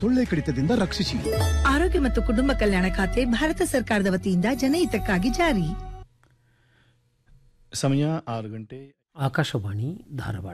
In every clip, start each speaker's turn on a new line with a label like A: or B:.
A: ಸೊಳ್ಳೆ ಕಡಿತದಿಂದ ರಕ್ಷಿಸಿ
B: ಆರೋಗ್ಯ ಮತ್ತು ಕುಟುಂಬ ಕಲ್ಯಾಣ ಖಾತೆ ಭಾರತ ಸರ್ಕಾರದ ವತಿಯಿಂದ ಜನಹಿತಕ್ಕಾಗಿ ಜಾರಿ
A: ಸಮಯ ಆರು ಗಂಟೆ
C: ಆಕಾಶವಾಣಿ ಧಾರವಾಡ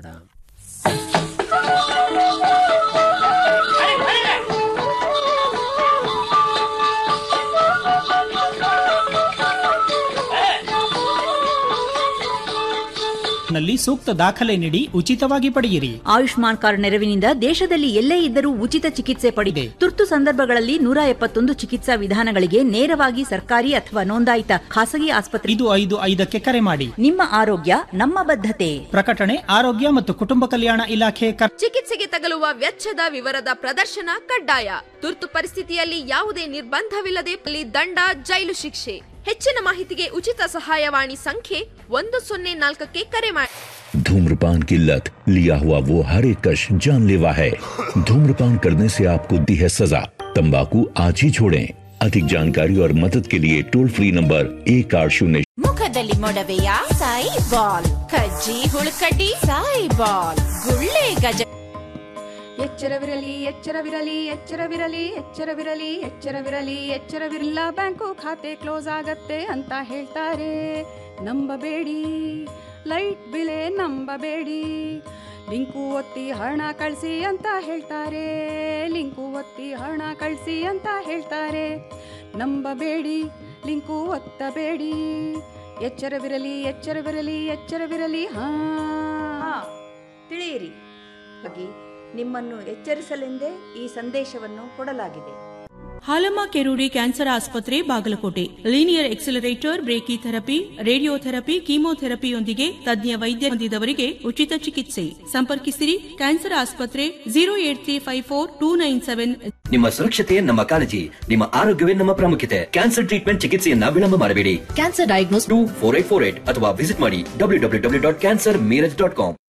D: ನಲ್ಲಿ ಸೂಕ್ತ ದಾಖಲೆ ನೀಡಿ ಉಚಿತವಾಗಿ ಪಡೆಯಿರಿ
E: ಆಯುಷ್ಮಾನ್ ಕಾರ್ಡ್ ನೆರವಿನಿಂದ ದೇಶದಲ್ಲಿ ಎಲ್ಲೇ ಇದ್ದರೂ ಉಚಿತ ಚಿಕಿತ್ಸೆ ಪಡೆದೆ ತುರ್ತು ಸಂದರ್ಭಗಳಲ್ಲಿ ನೂರ ಎಪ್ಪತ್ತೊಂದು ಚಿಕಿತ್ಸಾ ವಿಧಾನಗಳಿಗೆ ನೇರವಾಗಿ ಸರ್ಕಾರಿ ಅಥವಾ ನೋಂದಾಯಿತ ಖಾಸಗಿ ಆಸ್ಪತ್ರೆ
D: ಇದು ಐದು ಐದಕ್ಕೆ ಕರೆ ಮಾಡಿ
E: ನಿಮ್ಮ ಆರೋಗ್ಯ ನಮ್ಮ ಬದ್ಧತೆ
D: ಪ್ರಕಟಣೆ ಆರೋಗ್ಯ ಮತ್ತು ಕುಟುಂಬ ಕಲ್ಯಾಣ ಇಲಾಖೆ ಕರ್-
F: ಚಿಕಿತ್ಸೆಗೆ ತಗಲುವ ವೆಚ್ಚದ ವಿವರದ ಪ್ರದರ್ಶನ ಕಡ್ಡಾಯ ತುರ್ತು ಪರಿಸ್ಥಿತಿಯಲ್ಲಿ ಯಾವುದೇ ನಿರ್ಬಂಧವಿಲ್ಲದೆ ಅಲ್ಲಿ ದಂಡ ಜೈಲು ಶಿಕ್ಷೆ ಹೆಚ್ಚಿನ ಮಾಹಿತಿಗೆ ಉಚಿತ ಸಹಾಯವಾಣಿ ಸಂಖ್ಯೆ ಒಂದು ಸೊನ್ನೆ ನಾಲ್ಕಕ್ಕೆ ಕರೆ ಮಾಡಿ
G: धूम्रपान की लत लिया हुआ वो हर एक कश जानलेवा है धूम्रपान करने से आपको दी है सजा तंबाकू आज ही छोड़ें अधिक जानकारी और मदद के लिए टोल फ्री नंबर एक आठ शून्य
H: ಮುಖದಲ್ಲಿ ಮೊಡವೆಯ ಸಾಯಿ ಬಾಲ್ ಕಜ್ಜಿ ಹುಳುಕಡ್ಡಿ ಸಾಯಿ ಬಾಲ್ ಗುಳ್ಳೆ ಗಜ
I: ಎಚ್ಚರವಿರಲಿ ಎಚ್ಚರವಿರಲಿ ಎಚ್ಚರವಿರಲಿ ಎಚ್ಚರವಿರಲಿ ಎಚ್ಚರವಿರಲಿ ಎಚ್ಚರವಿರಲ್ಲ ಬ್ಯಾಂಕು ಖಾತೆ ಕ್ಲೋಸ್ ಆಗತ್ತೆ ಅಂತ ಹೇಳ್ತಾರೆ ನಂಬಬೇಡಿ ಲೈಟ್ ಬಿಲೆ ನಂಬಬೇಡಿ ಲಿಂಕು ಒತ್ತಿ ಹಣ ಕಳಿಸಿ ಅಂತ ಹೇಳ್ತಾರೆ ಲಿಂಕು ಒತ್ತಿ ಹಣ ಕಳಿಸಿ ಅಂತ ಹೇಳ್ತಾರೆ ನಂಬಬೇಡಿ ಲಿಂಕು ಒತ್ತಬೇಡಿ ಎಚ್ಚರವಿರಲಿ ಎಚ್ಚರವಿರಲಿ ಎಚ್ಚರವಿರಲಿ ಹಾ
J: ತಿಳಿಯಿರಿ ಹಾಗೆ ನಿಮ್ಮನ್ನು ಎಚ್ಚರಿಸಲೆಂದೇ ಈ ಸಂದೇಶವನ್ನು ಕೊಡಲಾಗಿದೆ
K: ಹಾಲಮ್ಮ ಕೆರೂಡಿ ಕ್ಯಾನ್ಸರ್ ಆಸ್ಪತ್ರೆ Bagalkote linear accelerator brachytherapy radiotherapy ಕೀಮೋಥೆರಪಿಯೊಂದಿಗೆ ತಜ್ಞ ವೈದ್ಯ ಹೊಂದಿದವರಿಗೆ ಉಚಿತ ಚಿಕಿತ್ಸೆ ಸಂಪರ್ಕಿಸಿರಿ ಕ್ಯಾನ್ಸರ್ ಆಸ್ಪತ್ರೆ zero eight three five four two nine seven
L: ನಿಮ್ಮ ಸುರಕ್ಷತೆ ನಮ್ಮ ಕಾಳಜಿ ನಿಮ್ಮ ಆರೋಗ್ಯವೇ ನಮ್ಮ ಪ್ರಾಮುಖ್ಯತೆ ಕ್ಯಾನ್ಸರ್ ಟ್ರೀಟ್ಮೆಂಟ್ ಚಿಕಿತ್ಸೆಯನ್ನ ವಿಳಂಬ ಮಾಡಬೇಡಿ
E: cancer diagnose
L: two four eight four eight ಅಥವಾ ವಿಸಿಟ್ ಮಾಡಿ W W W dot cancer Miraj dot com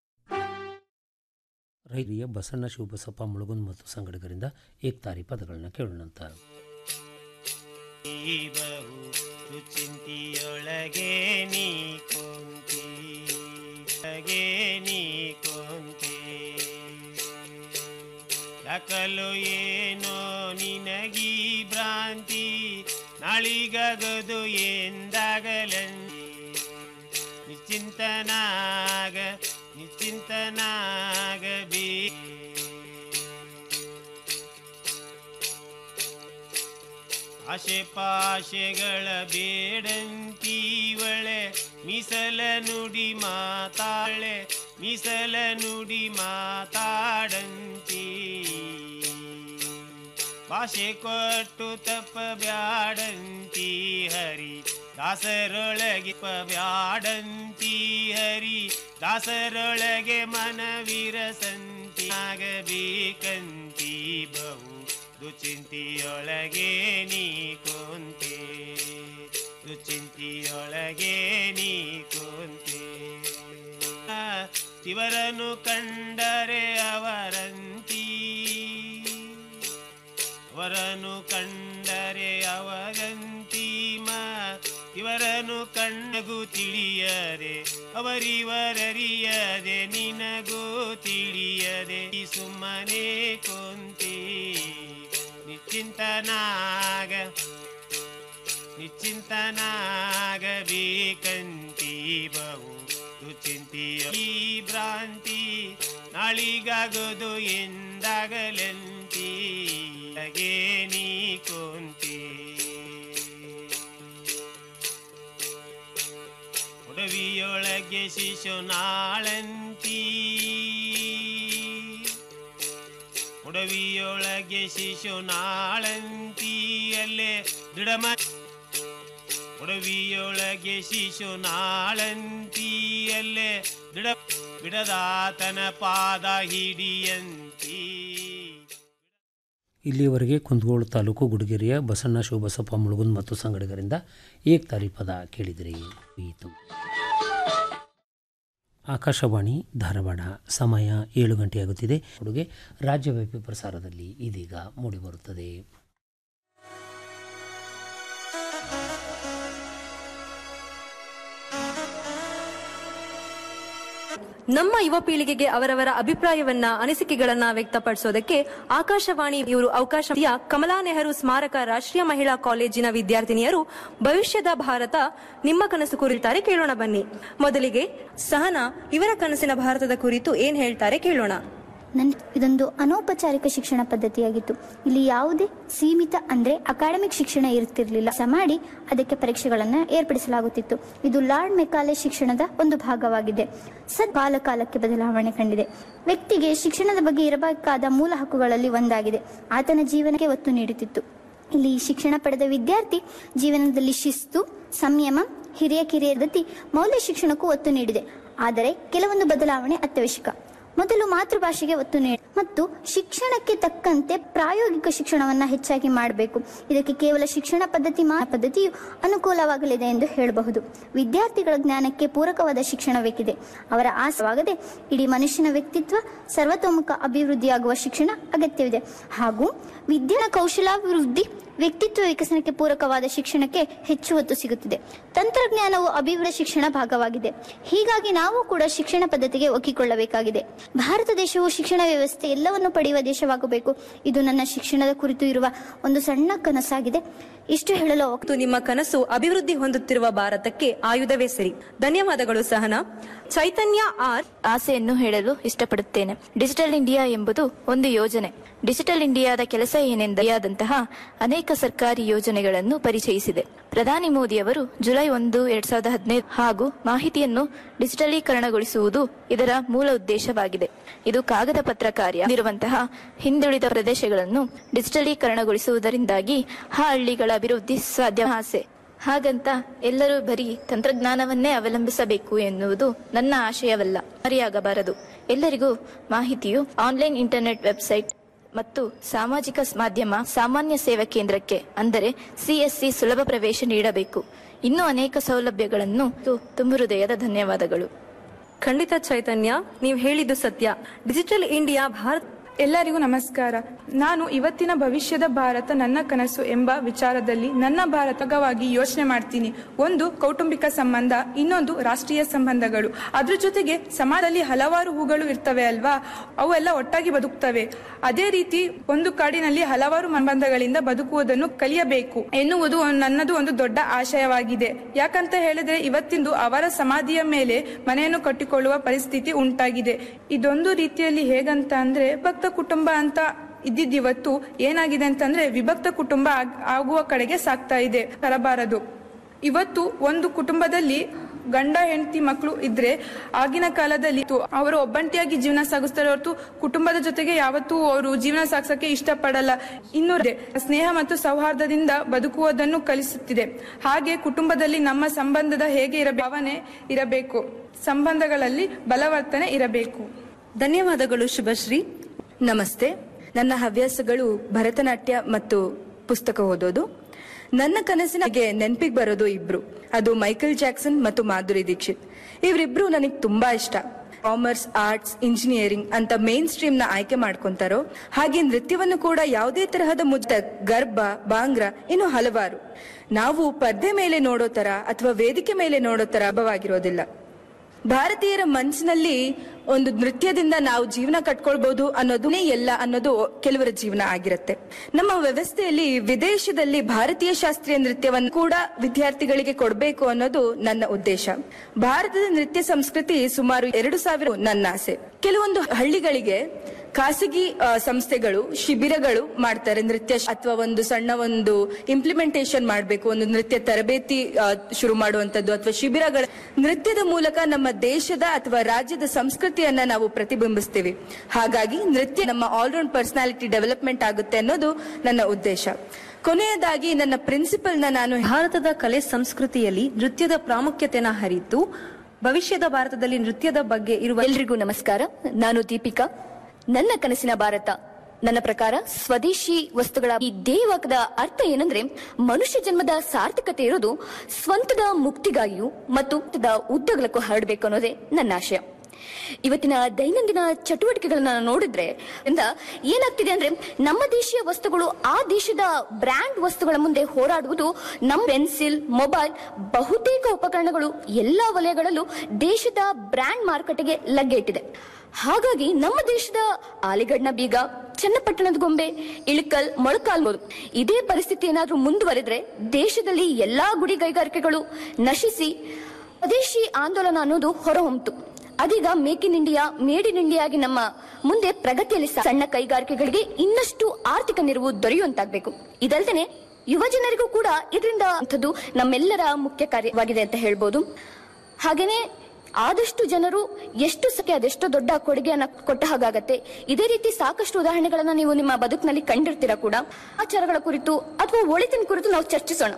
C: ರೈತರಿಯ ಬಸಣ್ಣ ಶಿವಬಸಪ್ಪ ಮುಳುಗುಂದ್ ಮತ್ತು ಸಂಗಡಿಗರಿಂದ ಏಕ್ತಾರಿ ಪದಗಳನ್ನ ಕೇಳೋಣಂತ
M: ಬಹು ಚಿಂತಿಯೊಳಗೆ ನೀ ಕೊಂತಿ ಒಳಗೆ ನೀ ಕೊಂತಿ ಯಾಕಲು ಏನೋ ನಿನಗೀ ಭ್ರಾಂತಿ ನಾಳಿಗಗದು ಎಂದಾಗಲಂದಿ ನಿಶ್ಚಿಂತನಾಗ ನಿಶ್ಚಿಂತನಾಗಬೇ ಆಶೆ ಪಾಶೆಗಳ ಬೇಡಂತೀವಳೆ ಮೀಸಲ ನುಡಿ ಮಾತಾಳೆ ಮೀಸಲ ನುಡಿ ಮಾತಾಡಂತಿ ಭಾಷೆ ಕೊಟ್ಟು ತಪ್ಪ ಬ್ಯಾಡಂತಿ ಹರಿ ದಾಸರೊಳಗೆ ಪ ಬ್ಯಾಡಂತಿ ಹರಿ ದಾಸರೊಳಗೆ ಮನವಿರಸಂತಿ ಆಗಬೇಕಂತಿ ಬಹು ದುಚಿಂತಿಯೊಳಗೆ ನೀ ಕೊಂತೆ ದುಚಿಂತಿಯೊಳಗೆ ನೀ ಕೊಂತೆ ಶಿವರನು ಕಂಡರೆ ಅವರಂತಿ ಅವರನು ಕಂಡರೆ ಅವರಂತಿ ಮ ಇವರನು ಕಣ್ಣಗೂ ತಿಳಿಯದೆ ಅವರಿವರರಿಯದೆ ನಿನಗೂ ತಿಳಿಯದೆ ಈ ಸುಮ್ಮನೆ ಕೊಂತಿ ನಿಶ್ಚಿಂತನಾಗ ನಿಶ್ಚಿಂತನಾಗಬೇಕಂತಿ ಬಹು ದುಚಿಂತಿಯ ಈ ಭ್ರಾಂತಿ ನಾಳಿಗಾಗೋದು ಎಂದಾಗಲಂತಿ ಹಾಗೆ ನೀ ಕೊಂತಿ ಒಡವಿಯೊಳಗೆ ಶಿಶುನಾಳಂತಿ ಒಡವಿಯೊಳಗೆ ಶಿಶುನಾಳಂತಿ ಅಲ್ಲೇ ದೃಢಮ ಒಡವಿಯೊಳಗೆ ಶಿಶುನಾಳಂತಿ ಅಲ್ಲೇ ದೃಢ ಬಿಡದಾತನ ಪಾದ ಹಿಡಿಯಂತಿ
C: ಇಲ್ಲಿಯವರೆಗೆ ಕುಂದಗೋಳ ತಾಲೂಕು ಗುಡಿಗೆರೆಯ ಬಸಣ್ಣ ಶಿವಬಸಪ್ಪ ಮುಳುಗುಂದ್ ಮತ್ತು ಸಂಗಡಿಗರಿಂದ ಏಕ್ತಾರಿ ಪದ ಕೇಳಿದಿರಿ ಈತು ಆಕಾಶವಾಣಿ ಧಾರವಾಡ ಸಮಯ ಏಳು ಗಂಟೆಯಾಗುತ್ತಿದೆ ಹುಡುಗೆ ರಾಜ್ಯವ್ಯಾಪಿ ಪ್ರಸಾರದಲ್ಲಿ ಇದೀಗ ಮೂಡಿಬರುತ್ತದೆ
N: ನಮ್ಮ ಯುವ ಪೀಳಿಗೆಗೆ ಅವರವರ ಅಭಿಪ್ರಾಯವನ್ನ ಅನಿಸಿಕೆಗಳನ್ನ ವ್ಯಕ್ತಪಡಿಸೋದಕ್ಕೆ ಆಕಾಶವಾಣಿ ಇವರು ಅವಕಾಶ ಕಮಲಾ ನೆಹರು ಸ್ಮಾರಕ ರಾಷ್ಟ್ರೀಯ ಮಹಿಳಾ ಕಾಲೇಜಿನ ವಿದ್ಯಾರ್ಥಿನಿಯರು ಭವಿಷ್ಯದ ಭಾರತ ನಿಮ್ಮ ಕನಸು ಕುರಿತಾರೆ ಕೇಳೋಣ ಬನ್ನಿ ಮೊದಲಿಗೆ ಸಹನಾ ಇವರ ಕನಸಿನ ಭಾರತದ ಕುರಿತು ಏನ್ ಹೇಳ್ತಾರೆ ಕೇಳೋಣ
O: ನನ್ ಇದೊಂದು ಅನೌಪಚಾರಿಕ ಶಿಕ್ಷಣ ಪದ್ಧತಿಯಾಗಿತ್ತು ಇಲ್ಲಿ ಯಾವುದೇ ಸೀಮಿತ ಅಂದ್ರೆ ಅಕಾಡೆಮಿಕ್ ಶಿಕ್ಷಣ ಇರುತ್ತಿರಲಿಲ್ಲ ಸ ಮಾಡಿ ಅದಕ್ಕೆ ಪರೀಕ್ಷೆಗಳನ್ನು ಏರ್ಪಡಿಸಲಾಗುತ್ತಿತ್ತು ಇದು ಲಾರ್ಡ್ ಮೆಕಾಲೆ ಶಿಕ್ಷಣದ ಒಂದು ಭಾಗವಾಗಿದೆ ಸದ್ ಕಾಲ ಕಾಲಕ್ಕೆ ಬದಲಾವಣೆ ಕಂಡಿದೆ ವ್ಯಕ್ತಿಗೆ ಶಿಕ್ಷಣದ ಬಗ್ಗೆ ಇರಬೇಕಾದ ಮೂಲ ಹಕ್ಕುಗಳಲ್ಲಿ ಒಂದಾಗಿದೆ ಆತನ ಜೀವನಕ್ಕೆ ಒತ್ತು ನೀಡುತ್ತಿತ್ತು ಇಲ್ಲಿ ಶಿಕ್ಷಣ ಪಡೆದ ವಿದ್ಯಾರ್ಥಿ ಜೀವನದಲ್ಲಿ ಶಿಸ್ತು ಸಂಯಮ ಹಿರಿಯ ಕಿರಿಯರ ಗತಿ ಮೌಲ್ಯ ಶಿಕ್ಷಣಕ್ಕೂ ಒತ್ತು ನೀಡಿದೆ ಆದರೆ ಕೆಲವೊಂದು ಬದಲಾವಣೆ ಅತ್ಯವಶ್ಯಕ ಮೊದಲು ಮಾತೃಭಾಷೆಗೆ ಒತ್ತು ನೀಡಿ ಮತ್ತು ಶಿಕ್ಷಣಕ್ಕೆ ತಕ್ಕಂತೆ ಪ್ರಾಯೋಗಿಕ ಶಿಕ್ಷಣವನ್ನ ಹೆಚ್ಚಾಗಿ ಮಾಡಬೇಕು ಇದಕ್ಕೆ ಕೇವಲ ಶಿಕ್ಷಣ ಪದ್ಧತಿ ಮಾ ಪದ್ಧತಿಯು ಅನುಕೂಲವಾಗಲಿದೆ ಎಂದು ಹೇಳಬಹುದು ವಿದ್ಯಾರ್ಥಿಗಳ ಜ್ಞಾನಕ್ಕೆ ಪೂರಕವಾದ ಶಿಕ್ಷಣ ಬೇಕಿದೆ ಅವರ ಆಸವಾಗದೆ ಇಡೀ ಮನುಷ್ಯನ ವ್ಯಕ್ತಿತ್ವ ಸರ್ವತೋಮುಖ ಅಭಿವೃದ್ಧಿಯಾಗುವ ಶಿಕ್ಷಣ ಅಗತ್ಯವಿದೆ ಹಾಗೂ ವಿದ್ಯಾ ಕೌಶಲಾಭಿವೃದ್ಧಿ ವ್ಯಕ್ತಿತ್ವ ವಿಕಸನಕ್ಕೆ ಪೂರಕವಾದ ಶಿಕ್ಷಣಕ್ಕೆ ಹೆಚ್ಚು ಒತ್ತು ಸಿಗುತ್ತಿದೆ ತಂತ್ರಜ್ಞಾನವು ಅಭಿವೃದ್ಧಿ ಶಿಕ್ಷಣ ಭಾಗವಾಗಿದೆ ಹೀಗಾಗಿ ನಾವು ಕೂಡ ಶಿಕ್ಷಣ ಪದ್ಧತಿಗೆ ಒಗ್ಗಿಕೊಳ್ಳಬೇಕಾಗಿದೆ ಭಾರತ ದೇಶವು ಶಿಕ್ಷಣ ವ್ಯವಸ್ಥೆ ಎಲ್ಲವನ್ನು ಪಡೆಯುವ ದೇಶವಾಗಬೇಕು ಇದು ನನ್ನ ಶಿಕ್ಷಣದ ಕುರಿತು ಇರುವ ಒಂದು ಸಣ್ಣ ಕನಸಾಗಿದೆ ಇಷ್ಟು ಹೇಳಲು
N: ಮತ್ತು ನಿಮ್ಮ ಕನಸು ಅಭಿವೃದ್ಧಿ ಹೊಂದುತ್ತಿರುವ ಭಾರತಕ್ಕೆ ಆಯುಧವೇ ಸರಿ ಧನ್ಯವಾದಗಳು ಸಹನಾ ಚೈತನ್ಯ ಆರ್
P: ಆಸೆಯನ್ನು ಹೇಳಲು ಇಷ್ಟಪಡುತ್ತೇನೆ ಡಿಜಿಟಲ್ ಇಂಡಿಯಾ ಎಂಬುದು ಒಂದು ಯೋಜನೆ ಡಿಜಿಟಲ್ ಇಂಡಿಯಾದ ಕೆಲಸ ಏನೆಂದಂತಹ ಅನೇಕ ಸರ್ಕಾರಿ ಯೋಜನೆಗಳನ್ನು ಪರಿಚಯಿಸಿದೆ ಪ್ರಧಾನಿ ಮೋದಿ ಅವರು ಜುಲೈ ಒಂದು ಎರಡ್ ಸಾವಿರದ ಹದಿನೈದು ಹಾಗೂ ಮಾಹಿತಿಯನ್ನು ಡಿಜಿಟಲೀಕರಣಗೊಳಿಸುವುದು ಇದರ ಮೂಲ ಉದ್ದೇಶವಾಗಿದೆ ಇದು ಕಾಗದ ಪತ್ರ ಕಾರ್ಯ ಇರುವಂತಹ ಹಿಂದುಳಿದ ಪ್ರದೇಶಗಳನ್ನು ಡಿಜಿಟಲೀಕರಣಗೊಳಿಸುವುದರಿಂದಾಗಿ ಆ ಹಳ್ಳಿಗಳ ಅಭಿವೃದ್ಧಿ ಸಾಧ್ಯ ಆಸೆ ಹಾಗಂತ ಎಲ್ಲರೂ ಬರೀ ತಂತ್ರಜ್ಞಾನವನ್ನೇ ಅವಲಂಬಿಸಬೇಕು ಎನ್ನುವುದು ನನ್ನ ಆಶಯವಲ್ಲ ಮರೆಯಾಗಬಾರದು ಎಲ್ಲರಿಗೂ ಮಾಹಿತಿಯು ಆನ್ಲೈನ್ ಇಂಟರ್ನೆಟ್ ವೆಬ್ಸೈಟ್ ಮತ್ತು ಸಾಮಾಜಿಕ ಮಾಧ್ಯಮ ಸಾಮಾನ್ಯ ಸೇವಾ ಕೇಂದ್ರಕ್ಕೆ ಅಂದರೆ ಸಿಎಸ್ಸಿ ಸುಲಭ ಪ್ರವೇಶ ನೀಡಬೇಕು ಇನ್ನೂ ಅನೇಕ ಸೌಲಭ್ಯಗಳನ್ನು ತುಂಬ ಹೃದಯದ ಧನ್ಯವಾದಗಳು
N: ಖಂಡಿತ ಚೈತನ್ಯ ನೀವು ಹೇಳಿದ್ದು ಸತ್ಯ ಡಿಜಿಟಲ್ ಇಂಡಿಯಾ ಭಾರತ
Q: ಎಲ್ಲರಿಗೂ ನಮಸ್ಕಾರ ನಾನು ಇವತ್ತಿನ ಭವಿಷ್ಯದ ಭಾರತ ನನ್ನ ಕನಸು ಎಂಬ ವಿಚಾರದಲ್ಲಿ ನನ್ನ ಭಾರತವಾಗಿ ಯೋಚನೆ ಮಾಡ್ತೀನಿ ಒಂದು ಕೌಟುಂಬಿಕ ಸಂಬಂಧ ಇನ್ನೊಂದು ರಾಷ್ಟ್ರೀಯ ಸಂಬಂಧಗಳು ಅದ್ರ ಜೊತೆಗೆ ಸಮಾಜದಲ್ಲಿ ಹಲವಾರು ಹೂಗಳು ಇರ್ತವೆ ಅಲ್ವಾ ಅವೆಲ್ಲ ಒಟ್ಟಾಗಿ ಬದುಕ್ತವೆ ಅದೇ ರೀತಿ ಒಂದು ಕಾಡಿನಲ್ಲಿ ಹಲವಾರು ಸಂಬಂಧಗಳಿಂದ ಬದುಕುವುದನ್ನು ಕಲಿಯಬೇಕು ಎನ್ನುವುದು ನನ್ನದು ಒಂದು ದೊಡ್ಡ ಆಶಯವಾಗಿದೆ ಯಾಕಂತ ಹೇಳಿದ್ರೆ ಇವತ್ತಿಂದು ಅವರ ಸಮಾಧಿಯ ಮೇಲೆ ಮನೆಯನ್ನು ಕಟ್ಟಿಕೊಳ್ಳುವ ಪರಿಸ್ಥಿತಿ ಉಂಟಾಗಿದೆ ಇದೊಂದು ರೀತಿಯಲ್ಲಿ ಹೇಗಂತ ಅಂದ್ರೆ ಭಕ್ತ ಕುಟುಂಬ ಅಂತ ಇದ್ದಿದ್ದಿವತ್ತು ಏನಾಗಿದೆ ಅಂತಂದ್ರೆ ವಿಭಕ್ತ ಕುಟುಂಬ ಆಗ್- ಆಗುವ ಕಡೆಗೆ ಸಾಕ್ತಾ ಇದೆ ತರಬಾರದು ಇವತ್ತು ಒಂದು ಕುಟುಂಬದಲ್ಲಿ ಗಂಡ ಹೆಂಡತಿ ಮಕ್ಕಳು ಇದ್ರೆ ಆಗಿನ ಕಾಲದಲ್ಲಿ ತು- ಅವರು ಒಬ್ಬಂಟಿಯಾಗಿ ಜೀವನ ಸಾಗಿಸ್ತಾರೆ ಹೊರತು ಕುಟುಂಬದ ಜೊತೆಗೆ ಯಾವತ್ತೂ ಅವರು ಜೀವನ ಸಾಗಿಸಕ್ಕೆ ಇಷ್ಟಪಡಲ್ಲ ಇನ್ನು ಇದೆ, ಸ್ನೇಹ ಮತ್ತು ಸೌಹಾರ್ದದಿಂದ ಬದುಕುವುದನ್ನು ಕಲಿಸುತ್ತಿದೆ ಹಾಗೆ ಕುಟುಂಬದಲ್ಲಿ ನಮ್ಮ ಸಂಬಂಧದ ಹೇಗೆ ಇರಬೇಕು ಭಾವನೆ ಇರಬೇಕು ಸಂಬಂಧಗಳಲ್ಲಿ ಬಲವರ್ತನೆ ಇರಬೇಕು
R: ಧನ್ಯವಾದಗಳು ಶುಭಶ್ರೀ ನಮಸ್ತೆ ನನ್ನ ಹವ್ಯಾಸಗಳು ಭರತನಾಟ್ಯ ಮತ್ತು ಪುಸ್ತಕ ಓದೋದು ನನ್ನ ಕನಸಿನಗೆ ನೆನಪಿಗೆ ಬರೋದು ಇಬ್ರು ಅದು ಮೈಕಲ್ ಜಾಕ್ಸನ್ ಮತ್ತು ಮಾಧುರಿ ದೀಕ್ಷಿತ್ ಇವರಿಬ್ರು ನನಗೆ ತುಂಬಾ ಇಷ್ಟ ಕಾಮರ್ಸ್ ಆರ್ಟ್ಸ್ ಇಂಜಿನಿಯರಿಂಗ್ ಅಂತ ಮೇನ್ ಸ್ಟ್ರೀಮ್ ನ ಆಯ್ಕೆ ಮಾಡ್ಕೊಂತಾರೋ ಹಾಗೆ ನೃತ್ಯವನ್ನು ಕೂಡ ಯಾವುದೇ ತರಹದ ಮುಜ್ಜ ಗರ್ಭ ಬಾಂಗ್ರ ಇನ್ನು ಹಲವಾರು ನಾವು ಪರ್ದೆ ಮೇಲೆ ನೋಡೋ ತರ ಅಥವಾ ವೇದಿಕೆ ಮೇಲೆ ನೋಡೋ ತರ ಹಬ್ಬವಾಗಿರೋದಿಲ್ಲ ಭಾರತೀಯರ ಮನಸ್ಸಿನಲ್ಲಿ ಒಂದು ನೃತ್ಯದಿಂದ ನಾವು ಜೀವನ ಕಟ್ಕೊಳ್ಬಹುದು ಅನ್ನೋದನ್ನೇ ಎಲ್ಲ ಅನ್ನೋದು ಕೆಲವರ ಜೀವನ ಆಗಿರುತ್ತೆ ನಮ್ಮ ವ್ಯವಸ್ಥೆಯಲ್ಲಿ ವಿದೇಶದಲ್ಲಿ ಭಾರತೀಯ ಶಾಸ್ತ್ರೀಯ ನೃತ್ಯವನ್ನು ಕೂಡ ವಿದ್ಯಾರ್ಥಿಗಳಿಗೆ ಕೊಡಬೇಕು ಅನ್ನೋದು ನನ್ನ ಉದ್ದೇಶ ಭಾರತದ ನೃತ್ಯ ಸಂಸ್ಕೃತಿ ಸುಮಾರು ಎರಡು ಸಾವಿರ ನನ್ನ ಆಸೆ ಕೆಲವೊಂದು ಹಳ್ಳಿಗಳಿಗೆ ಖಾಸಗಿ ಆ, ಸಂಸ್ಥೆಗಳು ಶಿಬಿರಗಳು ಮಾಡ್ತಾರೆ ನೃತ್ಯ ಶ- ಅಥವಾ ಒಂದು ಸಣ್ಣ ಒಂದು ಇಂಪ್ಲಿಮೆಂಟೇಷನ್ ಮಾಡಬೇಕು ಒಂದು ನೃತ್ಯ ತರಬೇತಿ ಆ, ಶುರು ಮಾಡುವಂತದ್ದು ಅಥವಾ ಶಿಬಿರಗಳ ನೃತ್ಯದ ಮೂಲಕ ನಮ್ಮ ದೇಶದ ಅಥವಾ ರಾಜ್ಯದ ಸಂಸ್ಕೃತಿಯನ್ನ ನಾವು ಪ್ರತಿಬಿಂಬಿಸ್ತೀವಿ ಹಾಗಾಗಿ ನೃತ್ಯ ನಮ್ಮ ಆಲ್ರೌಂಡ್ ಪರ್ಸನಾಲಿಟಿ ಡೆವಲಪ್ಮೆಂಟ್ ಆಗುತ್ತೆ ಅನ್ನೋದು ನನ್ನ ಉದ್ದೇಶ ಕೊನೆಯದಾಗಿ ನನ್ನ ಪ್ರಿನ್ಸಿಪಲ್ ನ ನಾನು
N: ಭಾರತದ ಕಲೆ ಸಂಸ್ಕೃತಿಯಲ್ಲಿ ನೃತ್ಯದ ಪ್ರಾಮುಖ್ಯತೆನ ಹರಿತು ಭವಿಷ್ಯದ ಭಾರತದಲ್ಲಿ ನೃತ್ಯದ ಬಗ್ಗೆ ಇರುವ
S: ಎಲ್ರಿಗೂ ನಮಸ್ಕಾರ ನಾನು ದೀಪಿಕಾ ನನ್ನ ಕನಸಿನ ಭಾರತ ನನ್ನ ಪ್ರಕಾರ ಸ್ವದೇಶಿ ವಸ್ತುಗಳ ಈ ದೇವಕದ ಅರ್ಥ ಏನಂದ್ರೆ ಮನುಷ್ಯ ಜನ್ಮದ ಸಾರ್ಥಕತೆ ಇರೋದು ಸ್ವಂತದ ಮುಕ್ತಿಗಾಗಿಯೂ ಮತ್ತು ದ ಉದ್ದಗಲಕ್ಕೂ ಹರಡಬೇಕು ಅನ್ನೋದೇ ನನ್ನ ಆಶಯ ಇವತ್ತಿನ ದೈನಂದಿನ ಚಟುವಟಿಕೆಗಳನ್ನ ನೋಡಿದ್ರೆ ಇಂದ ಏನಾಗ್ತಿದೆ ಅಂದ್ರೆ ನಮ್ಮ ದೇಶೀಯ ವಸ್ತುಗಳು ಆ ದೇಶದ ಬ್ರ್ಯಾಂಡ್ ವಸ್ತುಗಳ ಮುಂದೆ ಹೋರಾಡುವುದು ನಮ್ಮ ಪೆನ್ಸಿಲ್ ಮೊಬೈಲ್ ಬಹುತೇಕ ಉಪಕರಣಗಳು ಎಲ್ಲಾ ವಲಯಗಳಲ್ಲೂ ದೇಶದ ಬ್ರ್ಯಾಂಡ್ ಮಾರುಕಟ್ಟೆಗೆ ಲಗ್ಗೆ ಇಟ್ಟಿದೆ ಹಾಗಾಗಿ ನಮ್ಮ ದೇಶದ ಆಲಿಗಡ್ನ ಬೀಗ ಚನ್ನಪಟ್ಟಣದ ಗೊಂಬೆ ಇಳಕಲ್ ಮೊಳಕಾಲ್ಮೂರು ಇದೇ ಪರಿಸ್ಥಿತಿ ಏನಾದ್ರೂ ಮುಂದುವರೆದ್ರೆ ದೇಶದಲ್ಲಿ ಎಲ್ಲಾ ಗುಡಿ ಕೈಗಾರಿಕೆಗಳು ನಶಿಸಿ ಸ್ವದೇಶಿ ಆಂದೋಲನ ಅನ್ನೋದು ಹೊರಹೊಮ್ಮಿತು ಅದೀಗ make in India made in India ಆಗಿ ನಮ್ಮ ಮುಂದೆ ಪ್ರಗತಿಯಲ್ಲಿ ಸಾ- ಸಣ್ಣ ಕೈಗಾರಿಕೆಗಳಿಗೆ ಇನ್ನಷ್ಟು ಆರ್ಥಿಕ ನೆರವು ದೊರೆಯುವಂತಾಗಬೇಕು ಇದಲ್ದೇನೆ ಯುವ ಜನರಿಗೂ ಕೂಡ ಇದರಿಂದ ಅಂಥದ್ದು ನಮ್ಮೆಲ್ಲರ ಮುಖ್ಯ ಕಾರ್ಯವಾಗಿದೆ ಅಂತ ಹೇಳ್ಬೋದು ಹಾಗೇನೆ ಆದಷ್ಟು ಜನರು ಎಷ್ಟು ಸಕ್ಕೆ ಅದೆಷ್ಟೋ ದೊಡ್ಡ ಕೊಡುಗೆಯನ್ನ ಕೊಟ್ಟ ಹಾಗಾಗತ್ತೆ ಇದೇ ರೀತಿ ಸಾಕಷ್ಟು ಉದಾಹರಣೆಗಳನ್ನ ನೀವು ನಿಮ್ಮ ಬದುಕಿನಲ್ಲಿ ಕಂಡಿರ್ತೀರಾ ಕೂಡ ಆಚಾರಗಳ ಕುರಿತು ಅಥವಾ ಒಳಿತಿನ ಕುರಿತು ನಾವು ಚರ್ಚಿಸೋಣ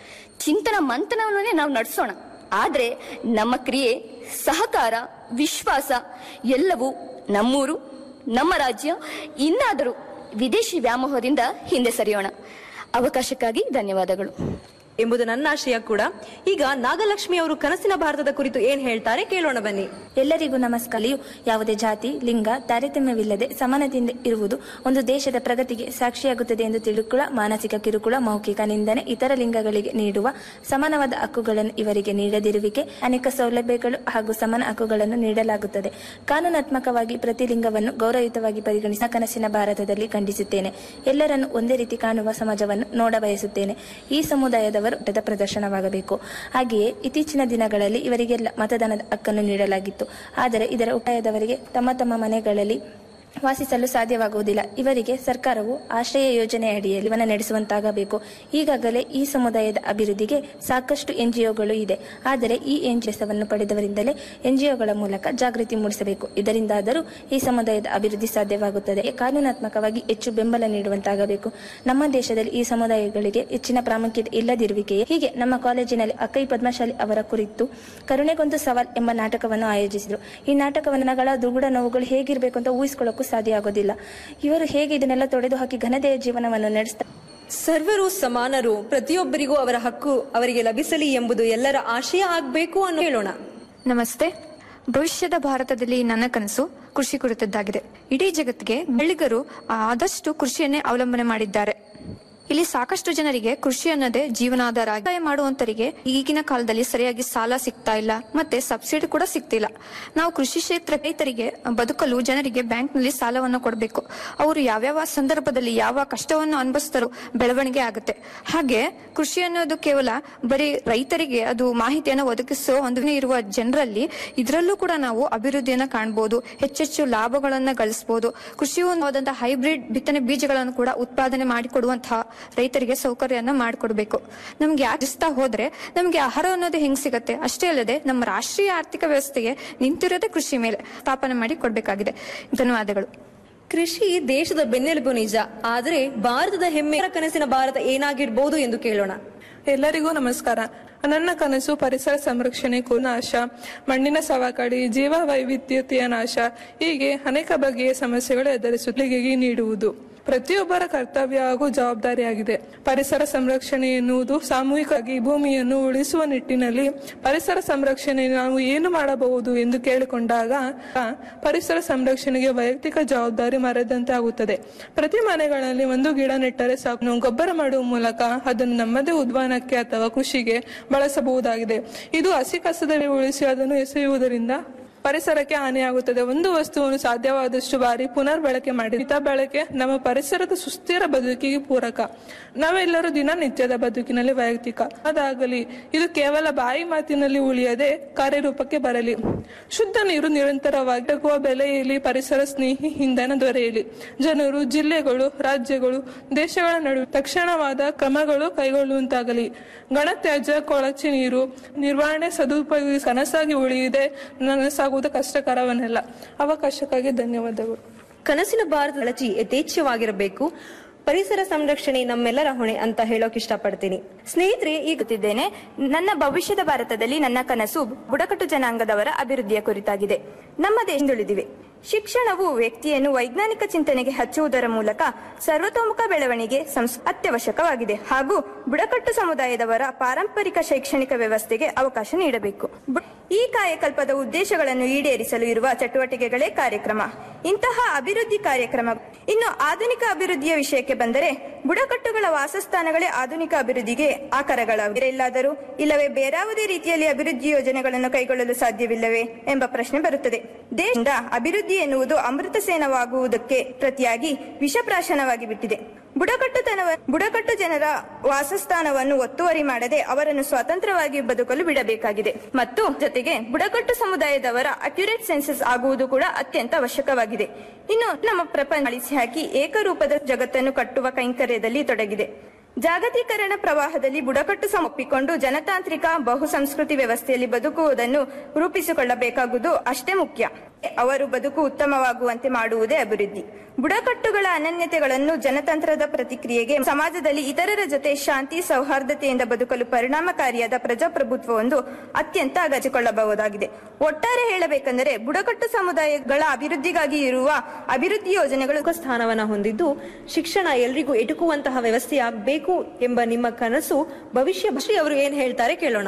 S: ಚಿಂತನ ಮಂಥನವನ್ನೇ ನಾವು ನಡೆಸೋಣ ಆದ್ರೆ ನಮ್ಮ ಕ್ರಿಯೆ ಸಹಕಾರ ವಿಶ್ವಾಸ ಎಲ್ಲವೂ ನಮ್ಮೂರು ನಮ್ಮ ರಾಜ್ಯ ಇನ್ನಾದರೂ ವಿದೇಶಿ ವ್ಯಾಮೋಹದಿಂದ ಹಿಂದೆ ಸರಿಯೋಣ ಅವಕಾಶಕ್ಕಾಗಿ ಧನ್ಯವಾದಗಳು
N: ಎಂಬುದು ನನ್ನ ಆಶಯ ಕೂಡ ಈಗ ನಾಗಲಕ್ಷ್ಮಿ ಅವರು ಕನಸಿನ ಭಾರತದ ಕುರಿತು ಏನ್ ಹೇಳ್ತಾರೆ ಕೇಳೋಣ ಬನ್ನಿ
T: ಎಲ್ಲರಿಗೂ ನಮಸ್ಕಾರವು ಯಾವುದೇ ಜಾತಿ ಲಿಂಗ ತಾರತಮ್ಯವಿಲ್ಲದೆ ಸಮಾನತೆಯಿಂದ ಇರುವುದು ಒಂದು ದೇಶದ ಪ್ರಗತಿಗೆ ಸಾಕ್ಷಿಯಾಗುತ್ತದೆ ಎಂದು ತಿಳುಕುಳ ಮಾನಸಿಕ ಕಿರುಕುಳ ಮೌಖಿಕ ನಿಂದನೆ ಇತರ ಲಿಂಗಗಳಿಗೆ ನೀಡುವ ಸಮಾನವಾದ ಹಕ್ಕುಗಳನ್ನು ಇವರಿಗೆ ನೀಡದಿರುವಿಕೆ ಅನೇಕ ಸೌಲಭ್ಯಗಳು ಹಾಗೂ ಸಮಾನ ಹಕ್ಕುಗಳನ್ನು ನೀಡಲಾಗುತ್ತದೆ ಕಾನೂನಾತ್ಮಕವಾಗಿ ಪ್ರತಿ ಲಿಂಗವನ್ನು ಗೌರವಯುತವಾಗಿ ಪರಿಗಣಿಸಿದ ಕನಸಿನ ಭಾರತದಲ್ಲಿ ಖಂಡಿಸುತ್ತೇನೆ ಎಲ್ಲರನ್ನು ಒಂದೇ ರೀತಿ ಕಾಣುವ ಸಮಾಜವನ್ನು ನೋಡ ಬಯಸುತ್ತೇನೆ ಈ ಸಮುದಾಯದವರು ಊಟದ ಪ್ರದರ್ಶನವಾಗಬೇಕು ಹಾಗೆಯೇ ಇತ್ತೀಚಿನ ದಿನಗಳಲ್ಲಿ ಇವರಿಗೆಲ್ಲ ಮತದಾನದ ಹಕ್ಕನ್ನು ನೀಡಲಾಗಿತ್ತು ಆದರೆ ಇದರ ಉಪಾಯದವರಿಗೆ ತಮ್ಮ ತಮ್ಮ ಮನೆಗಳಲ್ಲಿ ವಾಸಿಸಲು ಸಾಧ್ಯವಾಗುವುದಿಲ್ಲ ಇವರಿಗೆ ಸರ್ಕಾರವು ಆಶ್ರಯ ಯೋಜನೆ ಅಡಿಯಲ್ಲಿ ಜೀವನ ನಡೆಸುವಂತಾಗಬೇಕು ಈಗಾಗಲೇ ಈ ಸಮುದಾಯದ ಅಭಿವೃದ್ಧಿಗೆ ಸಾಕಷ್ಟು ಎನ್ಜಿಒಗಳು ಇದೆ ಆದರೆ ಈ ಎನ್ಜಿಎಸ್ವನ್ನು ಪಡೆದವರಿಂದಲೇ ಎನ್ಜಿಒಗಳ ಮೂಲಕ ಜಾಗೃತಿ ಮೂಡಿಸಬೇಕು ಇದರಿಂದಾದರೂ ಈ ಸಮುದಾಯದ ಅಭಿವೃದ್ಧಿ ಸಾಧ್ಯವಾಗುತ್ತದೆ ಕಾನೂನಾತ್ಮಕವಾಗಿ ಹೆಚ್ಚು ಬೆಂಬಲ ನೀಡುವಂತಾಗಬೇಕು ನಮ್ಮ ದೇಶದಲ್ಲಿ ಈ ಸಮುದಾಯಗಳಿಗೆ ಹೆಚ್ಚಿನ ಪ್ರಾಮುಖ್ಯತೆ ಇಲ್ಲದಿರುವಿಕೆಯೇ ಹೀಗೆ ನಮ್ಮ ಕಾಲೇಜಿನಲ್ಲಿ ಅಕ್ಕೈ ಪದ್ಮಶಾಲಿ ಅವರ ಕುರಿತು ಕರುಣೆಗೊಂದು ಸವಾಲ್ ಎಂಬ ನಾಟಕವನ್ನು ಆಯೋಜಿಸಿದರು ಈ ನಾಟಕವನ್ನಗಳ ದುಗುಡ ನೋವುಗಳು ಹೇಗಿರಬೇಕು ಅಂತ ಊಹಿಸಿಕೊಳ್ಳಕ್ಕೂ ಸಾಧ್ಯ ಆಗೋದಿಲ್ಲ ಇವರು ಹೇಗೆ ಇದನ್ನೆಲ್ಲ ತೊಡೆದು ಹಾಕಿ ಘನತೆಯ ಜೀವನವನ್ನು ನಡೆಸ್ತಾರೆ
N: ಸರ್ವರು ಸಮಾನರು ಪ್ರತಿಯೊಬ್ಬರಿಗೂ ಅವರ ಹಕ್ಕು ಅವರಿಗೆ ಲಭಿಸಲಿ ಎಂಬುದು ಎಲ್ಲರ ಆಶಯ ಆಗ್ಬೇಕು ಅನ್ನೋ ಹೇಳೋಣ
U: ನಮಸ್ತೆ ಭವಿಷ್ಯದ ಭಾರತದಲ್ಲಿ ನನ್ನ ಕನಸು ಕೃಷಿ ಕುರಿತದ್ದಾಗಿದೆ ಇಡೀ ಜಗತ್ತಿಗೆ ಬೆಳ್ಳಿಗರು ಆದಷ್ಟು ಕೃಷಿಯನ್ನೇ ಅವಲಂಬನೆ ಮಾಡಿದ್ದಾರೆ ಇಲ್ಲಿ ಸಾಕಷ್ಟು ಜನರಿಗೆ ಕೃಷಿ ಅನ್ನೋದೇ ಜೀವನಾಧಾರ ಆಗಿದೆ. ವ್ಯವಸಾಯ ಮಾಡುವಂತರಿಗೆ ಈಗಿನ ಕಾಲದಲ್ಲಿ ಸರಿಯಾಗಿ ಸಾಲ ಸಿಗ್ತಾ ಇಲ್ಲ ಮತ್ತೆ ಸಬ್ಸಿಡಿ ಕೂಡ ಸಿಗ್ತಿಲ್ಲ ನಾವು ಕೃಷಿ ಕ್ಷೇತ್ರ ರೈತರಿಗೆ ಬದುಕಲು ಜನರಿಗೆ ಬ್ಯಾಂಕ್ನಲ್ಲಿ ಸಾಲವನ್ನು ಕೊಡಬೇಕು ಅವರು ಯಾವ್ಯಾವ ಸಂದರ್ಭದಲ್ಲಿ ಯಾವ ಕಷ್ಟವನ್ನು ಅನುಭವಿಸ್ತಾರೋ ಬೆಳವಣಿಗೆ ಆಗುತ್ತೆ ಹಾಗೆ ಕೃಷಿ ಅನ್ನೋದು ಕೇವಲ ಬರೀ ರೈತರಿಗೆ ಅದು ಮಾಹಿತಿಯನ್ನು ಒದಗಿಸೋ ಒಂದು ಇರುವ ಜನರಲ್ಲಿ ಇದರಲ್ಲೂ ಕೂಡ ನಾವು ಅಭಿವೃದ್ಧಿಯನ್ನ ಕಾಣಬಹುದು ಹೆಚ್ಚೆಚ್ಚು ಲಾಭಗಳನ್ನ ಗಳಿಸಬಹುದು ಕೃಷಿ ಆದಂತಹ ಹೈಬ್ರಿಡ್ ಬಿತ್ತನೆ ಬೀಜಗಳನ್ನು ಕೂಡ ಉತ್ಪಾದನೆ ಮಾಡಿಕೊಡುವಂತಹ ರೈತರಿಗೆ ಸೌಕರ್ಯನ ಮಾಡಿಕೊಡ್ಬೇಕು ನಮ್ಗೆ ಯಾಕಿಸ್ತಾ ಹೋದ್ರೆ ನಮ್ಗೆ ಆಹಾರ ಅನ್ನೋದು ಹೆಂಗ್ ಸಿಗತ್ತೆ ಅಷ್ಟೇ ಅಲ್ಲದೆ ನಮ್ಮ ರಾಷ್ಟ್ರೀಯ ಆರ್ಥಿಕ ವ್ಯವಸ್ಥೆಗೆ ನಿಂತಿರೋದೇ ಕೃಷಿ ಮೇಲೆ ಸ್ಥಾಪನೆ ಮಾಡಿ ಕೊಡ್ಬೇಕಾಗಿದೆ ಧನ್ಯವಾದಗಳು
N: ಕೃಷಿ ದೇಶದ ಬೆನ್ನೆಲುಬು ನಿಜ ಆದರೆ ಭಾರತದ ಹೆಮ್ಮೆಯ ಕನಸಿನ ಭಾರತ ಏನಾಗಿರ್ಬೋದು ಎಂದು ಕೇಳೋಣ
Q: ಎಲ್ಲರಿಗೂ ನಮಸ್ಕಾರ ನನ್ನ ಕನಸು ಪರಿಸರ ಸಂರಕ್ಷಣೆ ಕು ನಾಶ ಮಣ್ಣಿನ ಸವಕಳಿ ಜೀವ ವೈವಿಧ್ಯತೆಯ ನಾಶ ಹೀಗೆ ಅನೇಕ ಬಗೆಯ ಸಮಸ್ಯೆಗಳು ಎದುರಿಸುತ್ತಿಗೆ ನೀಡುವುದು ಪ್ರತಿಯೊಬ್ಬರ ಕರ್ತವ್ಯ ಹಾಗೂ ಜವಾಬ್ದಾರಿಯಾಗಿದೆ ಪರಿಸರ ಸಂರಕ್ಷಣೆ ಎನ್ನುವುದು ಸಾಮೂಹಿಕವಾಗಿ ಭೂಮಿಯನ್ನು ಉಳಿಸುವ ನಿಟ್ಟಿನಲ್ಲಿ ಪರಿಸರ ಸಂರಕ್ಷಣೆ ನಾವು ಏನು ಮಾಡಬಹುದು ಎಂದು ಕೇಳಿಕೊಂಡಾಗ ಆ, ಪರಿಸರ ಸಂರಕ್ಷಣೆಗೆ ವೈಯಕ್ತಿಕ ಜವಾಬ್ದಾರಿ ಮರೆದಂತೆ ಆಗುತ್ತದೆ ಪ್ರತಿ ಮನೆಗಳಲ್ಲಿ ಒಂದು ಗಿಡ ನೆಟ್ಟರೆ ಸಾಕು ನಾವು ಗೊಬ್ಬರ ಮಾಡುವ ಮೂಲಕ ಅದನ್ನು ನಮ್ಮದೇ ಉದ್ಯಾನಕ್ಕೆ ಅಥವಾ ಕೃಷಿಗೆ ಬಳಸಬಹುದಾಗಿದೆ ಇದು ಹಸಿ ಕಸದಲ್ಲಿ ಉಳಿಸಿ ಅದನ್ನು ಎಸೆಯುವುದರಿಂದ ಪರಿಸರಕ್ಕೆ ಹಾನಿಯಾಗುತ್ತದೆ ಒಂದು ವಸ್ತುವನ್ನು ಸಾಧ್ಯವಾದಷ್ಟು ಬಾರಿ ಪುನರ್ ಬಳಕೆ ಮಾಡಿ ಹಿತ ಬಳಕೆ ನಮ್ಮ ಪರಿಸರದ ಸುಸ್ಥಿರ ಬದುಕಿಗೆ ಪೂರಕ ನಾವೆಲ್ಲರೂ ದಿನನಿತ್ಯದ ಬದುಕಿನಲ್ಲಿ ವೈಯಕ್ತಿಕ ಅದಾಗಲಿ ಇದು ಕೇವಲ ಬಾಯಿ ಮಾತಿನಲ್ಲಿ ಉಳಿಯದೆ ಕಾರ್ಯರೂಪಕ್ಕೆ ಬರಲಿ ಶುದ್ಧ ನೀರು ನಿರಂತರವಾಗಿ ದೊರಕುವ ಬೆಲೆಯಲ್ಲಿ ಪರಿಸರ ಸ್ನೇಹಿ ಇಂಧನ ದೊರೆಯಲಿ ಜನರು ಜಿಲ್ಲೆಗಳು ರಾಜ್ಯಗಳು ದೇಶಗಳ ನಡುವೆ ತಕ್ಷಣವಾದ ಕ್ರಮಗಳು ಕೈಗೊಳ್ಳುವಂತಾಗಲಿ ಘನತ್ಯಾಜ್ಯ ಕೊಳಚೆ ನೀರು ನಿರ್ವಹಣೆ ಸದುಪಯೋಗ ಕನಸಾಗಿ ಉಳಿಯದೆ ನನಸಾಗುವುದು ಕಷ್ಟಕರವನ್ನೆಲ್ಲ ಅವಕಾಶಕ್ಕಾಗಿ ಧನ್ಯವಾದಗಳು
N: ಕನಸಿನ ಭಾರತ ಬಳಚಿ ಯಥೇಚ್ಛವಾಗಿರಬೇಕು ಪರಿಸರ ಸಂರಕ್ಷಣೆ ನಮ್ಮೆಲ್ಲರ ಹೊಣೆ ಅಂತ ಹೇಳೋಕ್ ಇಷ್ಟಪಡ್ತೀನಿ
T: ಸ್ನೇಹಿತರೆ ಈಗ ಗೊತ್ತಿದ್ದೇನೆ ನನ್ನ ಭವಿಷ್ಯದ ಭಾರತದಲ್ಲಿ ನನ್ನ ಕನಸು ಬುಡಕಟ್ಟು ಜನಾಂಗದವರ ಅಭಿವೃದ್ಧಿಯ ಕುರಿತಾಗಿದೆ ನಮ್ಮ ದೇಶದೊಳಿದಿವೆ ಶಿಕ್ಷಣವು ವ್ಯಕ್ತಿಯನ್ನು ವೈಜ್ಞಾನಿಕ ಚಿಂತನೆಗೆ ಹಚ್ಚುವುದರ ಮೂಲಕ ಸರ್ವತೋಮುಖ ಬೆಳವಣಿಗೆ ಸಂಸ್ ಅತ್ಯವಶ್ಯಕವಾಗಿದೆ ಹಾಗೂ ಬುಡಕಟ್ಟು ಸಮುದಾಯದವರ ಪಾರಂಪರಿಕ ಶೈಕ್ಷಣಿಕ ವ್ಯವಸ್ಥೆಗೆ ಅವಕಾಶ ನೀಡಬೇಕು ಬು-
B: ಈ ಕಾಯಕಲ್ಪದ ಉದ್ದೇಶಗಳನ್ನು ಈಡೇರಿಸಲು ಇರುವ ಚಟುವಟಿಕೆಗಳೇ ಕಾರ್ಯಕ್ರಮ ಇಂತಹ ಅಭಿವೃದ್ಧಿ ಕಾರ್ಯಕ್ರಮ ಇನ್ನು ಆಧುನಿಕ ಅಭಿವೃದ್ಧಿಯ ವಿಷಯಕ್ಕೆ ಬಂದರೆ ಬುಡಕಟ್ಟುಗಳ ವಾಸಸ್ಥಾನಗಳೇ ಆಧುನಿಕ ಅಭಿವೃದ್ಧಿಗೆ ಆಕಾರಗಳಾಗಿವೆ ಇಲ್ಲಾದರೂ ಇಲ್ಲವೇ ಬೇರಾವುದೇ ರೀತಿಯಲ್ಲಿ ಅಭಿವೃದ್ಧಿ ಯೋಜನೆಗಳನ್ನು ಕೈಗೊಳ್ಳಲು ಸಾಧ್ಯವಿಲ್ಲವೇ ಎಂಬ ಪ್ರಶ್ನೆ ಬರುತ್ತದೆ ದೇಶದಿಂದ ಅಭಿವೃದ್ಧಿ ಎನ್ನುವುದು ಅಮೃತಸೇನವಾಗುವುದಕ್ಕೆ ಪ್ರತಿಯಾಗಿ ವಿಷಪ್ರಾಶನವಾಗಿ ಬಿಟ್ಟಿದೆ ಬುಡಕಟ್ಟುತನವ ಬುಡಕಟ್ಟು ಜನರ ವಾಸಸ್ಥಾನವನ್ನು ಒತ್ತುವರಿ ಮಾಡದೆ ಅವರನ್ನು ಸ್ವತಂತ್ರವಾಗಿ ಬದುಕಲು ಬಿಡಬೇಕಾಗಿದೆ ಮತ್ತು ಜೊತೆಗೆ ಬುಡಕಟ್ಟು ಸಮುದಾಯದವರ ಅಕ್ಯುರೇಟ್ ಸೆನ್ಸಸ್ ಆಗುವುದು ಕೂಡ ಅತ್ಯಂತ ಅವಶ್ಯಕವಾಗಿದೆ ಇನ್ನು ನಮ್ಮ ಪ್ರಪಂಚ ಅಳಿಸಿ ಹಾಕಿ ಏಕರೂಪದ ಜಗತ್ತನ್ನು ಕಟ್ಟುವ ಕೈಂಕರ್ಯದಲ್ಲಿ ತೊಡಗಿದೆ ಜಾಗತೀಕರಣ ಪ್ರವಾಹದಲ್ಲಿ ಬುಡಕಟ್ಟು ಸಮ ಒಪ್ಪಿಕೊಂಡು ಜನತಾಂತ್ರಿಕ ಬಹುಸಂಸ್ಕೃತಿ ವ್ಯವಸ್ಥೆಯಲ್ಲಿ ಬದುಕುವುದನ್ನು ರೂಪಿಸಿಕೊಳ್ಳಬೇಕಾಗುವುದು ಅಷ್ಟೇ ಮುಖ್ಯ ಅವರು ಬದುಕು ಉತ್ತಮವಾಗುವಂತೆ ಮಾಡುವುದೇ ಅಭಿವೃದ್ಧಿ ಬುಡಕಟ್ಟುಗಳ ಅನನ್ಯತೆಗಳನ್ನು ಜನತಂತ್ರದ ಪ್ರತಿಕ್ರಿಯೆಗೆ ಸಮಾಜದಲ್ಲಿ ಇತರರ ಜೊತೆ ಶಾಂತಿ ಸೌಹಾರ್ದತೆಯಿಂದ ಬದುಕಲು ಪರಿಣಾಮಕಾರಿಯಾದ ಪ್ರಜಾಪ್ರಭುತ್ವವೊಂದು ಅತ್ಯಂತ ಅಗಚಿಕೊಳ್ಳಬಹುದಾಗಿದೆ ಒಟ್ಟಾರೆ ಹೇಳಬೇಕೆಂದರೆ ಬುಡಕಟ್ಟು ಸಮುದಾಯಗಳ ಅಭಿವೃದ್ಧಿಗಾಗಿ ಇರುವ ಅಭಿವೃದ್ಧಿ ಯೋಜನೆಗಳು
V: ಸ್ಥಾನವನ್ನ ಹೊಂದಿದ್ದು ಶಿಕ್ಷಣ ಎಲ್ರಿಗೂ ಎಟುಕುವಂತಹ ವ್ಯವಸ್ಥೆಯ ಬೇಕು ಎಂಬ ನಿಮ್ಮ ಕನಸು ಭವಿಷ್ಯ ಶ್ರೀ ಅವರು ಏನ್ ಹೇಳ್ತಾರೆ ಕೇಳೋಣ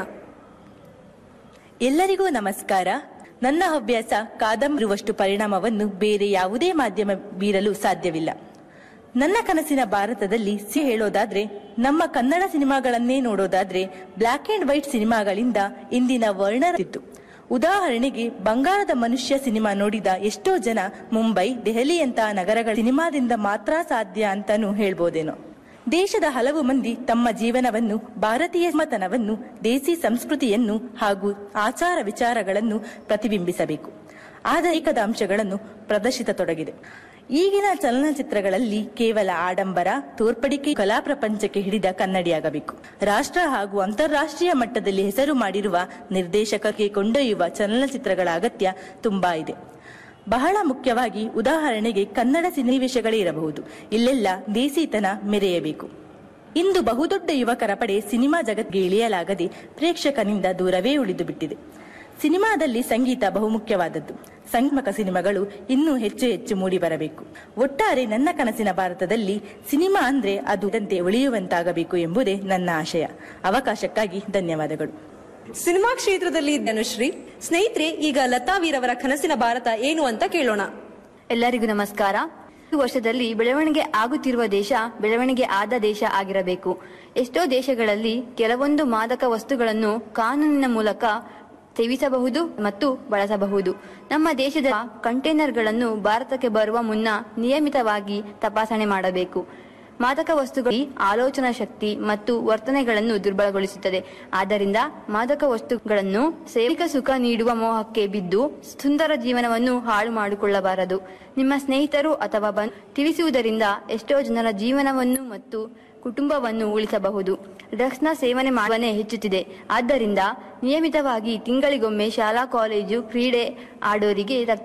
W: ಎಲ್ಲರಿಗೂ ನಮಸ್ಕಾರ ನನ್ನ ಹವ್ಯಾಸ ಕಾದಂಬರಿರುವಷ್ಟು ಪರಿಣಾಮವನ್ನು ಬೇರೆ ಯಾವುದೇ ಮಾಧ್ಯಮ ಬೀರಲು ಸಾಧ್ಯವಿಲ್ಲ ನನ್ನ ಕನಸಿನ ಭಾರತದಲ್ಲಿ ಸಿ ಹೇಳೋದಾದ್ರೆ ನಮ್ಮ ಕನ್ನಡ ಸಿನಿಮಾಗಳನ್ನೇ ನೋಡೋದಾದ್ರೆ ಬ್ಲ್ಯಾಕ್ ಅಂಡ್ ವೈಟ್ ಸಿನಿಮಾಗಳಿಂದ ಇಂದಿನ ವರ್ಣರಿತ್ತು ಉದಾಹರಣೆಗೆ ಬಂಗಾರದ ಮನುಷ್ಯ ಸಿನಿಮಾ ನೋಡಿದ ಎಷ್ಟೋ ಜನ ಮುಂಬೈ ದೆಹಲಿಯಂತಹ ನಗರಗಳ ಸಿನಿಮಾದಿಂದ ಮಾತ್ರ ಸಾಧ್ಯ ಅಂತಾನೂ ಹೇಳ್ಬೋದೇನೋ ದೇಶದ ಹಲವು ಮಂದಿ ತಮ್ಮ ಜೀವನವನ್ನು ಭಾರತೀಯ ಮತನವನ್ನು ದೇಸಿ ಸಂಸ್ಕೃತಿಯನ್ನು ಹಾಗೂ ಆಚಾರ ವಿಚಾರಗಳನ್ನು ಪ್ರತಿಬಿಂಬಿಸಬೇಕು ಆಧುನಿಕದ ಅಂಶಗಳನ್ನು ಪ್ರದರ್ಶಿಸತೊಡಗಿದೆ ಈಗಿನ ಚಲನಚಿತ್ರಗಳಲ್ಲಿ ಕೇವಲ ಆಡಂಬರ ತೋರ್ಪಡಿಕೆ ಕಲಾ ಪ್ರಪಂಚಕ್ಕೆ ಹಿಡಿದ ಕನ್ನಡಿಯಾಗಬೇಕು ರಾಷ್ಟ್ರ ಹಾಗೂ ಅಂತಾರಾಷ್ಟ್ರೀಯ ಮಟ್ಟದಲ್ಲಿ ಹೆಸರು ಮಾಡಿರುವ ನಿರ್ದೇಶಕಕ್ಕೆ ಕೊಂಡೊಯ್ಯುವ ಚಲನಚಿತ್ರಗಳ ಅಗತ್ಯ ತುಂಬಾ ಇದೆ ಬಹಳ ಮುಖ್ಯವಾಗಿ ಉದಾಹರಣೆಗೆ ಕನ್ನಡ ಸನ್ನಿವೇಶಗಳೇ ಇರಬಹುದು ಇಲ್ಲೆಲ್ಲ ದೇಸಿತನ ಮೆರೆಯಬೇಕು ಇಂದು ಬಹುದೊಡ್ಡ ಯುವಕರ ಪಡೆ ಸಿನಿಮಾ ಜಗತ್ತಿಗೆ ಇಳಿಯಲಾಗದೆ ಪ್ರೇಕ್ಷಕನಿಂದ ದೂರವೇ ಉಳಿದು ಬಿಟ್ಟಿದೆ ಸಿನಿಮಾದಲ್ಲಿ ಸಂಗೀತ ಬಹುಮುಖ್ಯವಾದದ್ದು ಸಂಗಮಕ ಸಿನಿಮಾಗಳು ಇನ್ನೂ ಹೆಚ್ಚು ಹೆಚ್ಚು ಮೂಡಿ ಬರಬೇಕು ಒಟ್ಟಾರೆ ನನ್ನ ಕನಸಿನ ಭಾರತದಲ್ಲಿ ಸಿನಿಮಾ ಅಂದ್ರೆ ಅದು ಇದಂತೆ ಉಳಿಯುವಂತಾಗಬೇಕು ಎಂಬುದೇ ನನ್ನ ಆಶಯ ಅವಕಾಶಕ್ಕಾಗಿ ಧನ್ಯವಾದಗಳು
V: ಸಿನಿಮಾ ಕ್ಷೇತ್ರದಲ್ಲಿ ಧನುಶ್ರೀ ಸ್ನೇಹಿತರೆ ಈಗ ಲತಾ ವೀರವರ ಕನಸಿನ ಭಾರತ ಏನು ಅಂತ ಕೇಳೋಣ
X: ಎಲ್ಲರಿಗೂ ನಮಸ್ಕಾರ ಈ ವರ್ಷದಲ್ಲಿ ಬೆಳವಣಿಗೆ ಆಗುತ್ತಿರುವ ದೇಶ ಬೆಳವಣಿಗೆ ಆದ ದೇಶ ಆಗಿರಬೇಕು ಎಷ್ಟೋ ದೇಶಗಳಲ್ಲಿ ಕೆಲವೊಂದು ಮಾದಕ ವಸ್ತುಗಳನ್ನು ಕಾನೂನಿನ ಮೂಲಕ ಸೇವಿಸಬಹುದು ಮತ್ತು ಬಳಸಬಹುದು ನಮ್ಮ ದೇಶದ ಕಂಟೈನರ್ಗಳನ್ನು ಭಾರತಕ್ಕೆ ಬರುವ ಮುನ್ನ ನಿಯಮಿತವಾಗಿ ತಪಾಸಣೆ ಮಾಡಬೇಕು ಮಾದಕ ವಸ್ತುಗಳ ಆಲೋಚನಾ ಶಕ್ತಿ ಮತ್ತು ವರ್ತನೆಗಳನ್ನು ದುರ್ಬಲಗೊಳಿಸುತ್ತದೆ ಆದ್ದರಿಂದ ಮಾದಕ ವಸ್ತುಗಳನ್ನು ಸೇವಿಕ ಸುಖ ನೀಡುವ ಮೋಹಕ್ಕೆ ಬಿದ್ದು ಸುಂದರ ಜೀವನವನ್ನು ಹಾಳು ಮಾಡಿಕೊಳ್ಳಬಾರದು ನಿಮ್ಮ ಸ್ನೇಹಿತರು ಅಥವಾ ಬಂಧು ತಿಳಿಸುವುದರಿಂದ ಎಷ್ಟೋ ಜನರ ಜೀವನವನ್ನು ಮತ್ತು ಕುಟುಂಬವನ್ನು ಉಳಿಸಬಹುದು ಡ್ರಗ್ಸ್ನ ಸೇವನೆ ಮಾಡುವನೆ ಹೆಚ್ಚುತ್ತಿದೆ ಆದ್ದರಿಂದ ನಿಯಮಿತವಾಗಿ ತಿಂಗಳಿಗೊಮ್ಮೆ ಶಾಲಾ ಕಾಲೇಜು ಕ್ರೀಡೆ ಆಡೋರಿಗೆ